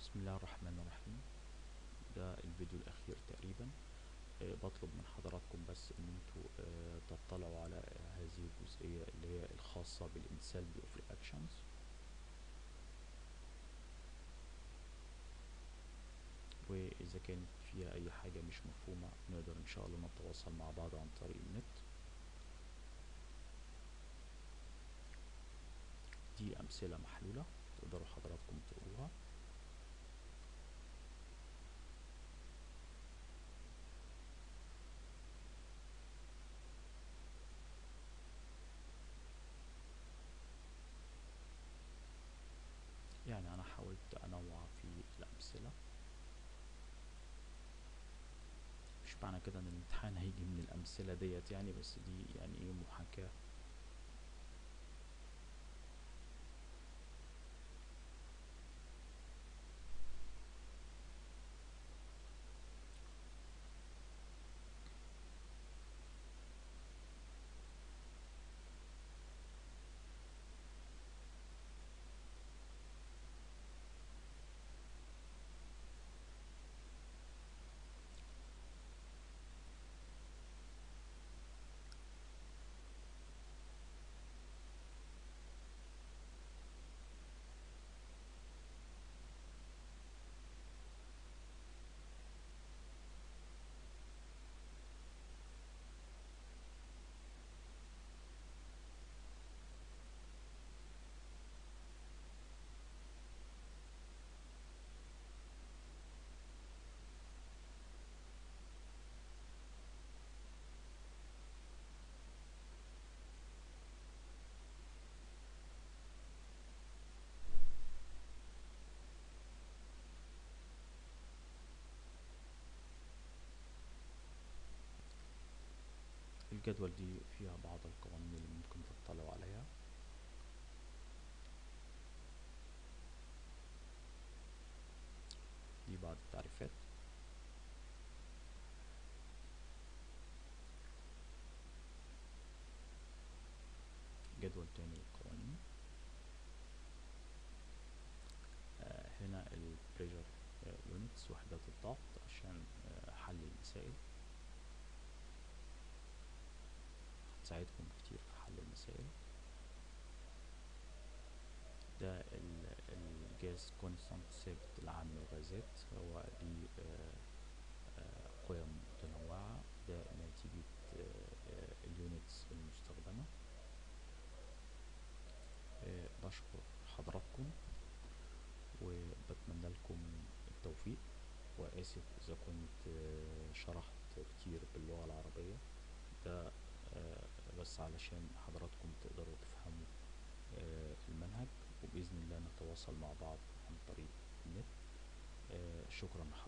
بسم الله الرحمن الرحيم ده الفيديو الأخير تقريبا آه، بطلب من حضراتكم بس ان انتوا آه، تطلعوا على آه، هذه الجزئية اللي هي الخاصة بالانسالبي اوف reactions وإذا كانت فيها أي حاجة مش مفهومة نقدر إن شاء الله نتواصل مع بعض عن طريق النت دي أمثلة محلولة تقدروا حضراتكم تقروها يعني أنا حاولت أنوع في الأمثلة مش معنى كده إن الامتحان هيجي من الأمثلة ديت يعني بس دي يعني إيه محاكاة الجدول دي فيها بعض القوانين اللي ممكن تطلعوا عليها دي بعض التعريفات جدول تاني للقوانين آه هنا البريشر يونتس وحدات الضغط عشان آه حل المسائل هتساعدكم كتير في حل المسائل ده الجاز كونستانت ثابت العام للغازات هو ليه قيم متنوعة ده نتيجة اليونتس المستخدمة بشكر حضراتكم وبتمنى لكم التوفيق وآسف إذا كنت شرحت كتير باللغة العربية ده بس علشان حضراتكم تقدروا تفهموا المنهج وبإذن الله نتواصل مع بعض عن طريق النت شكرا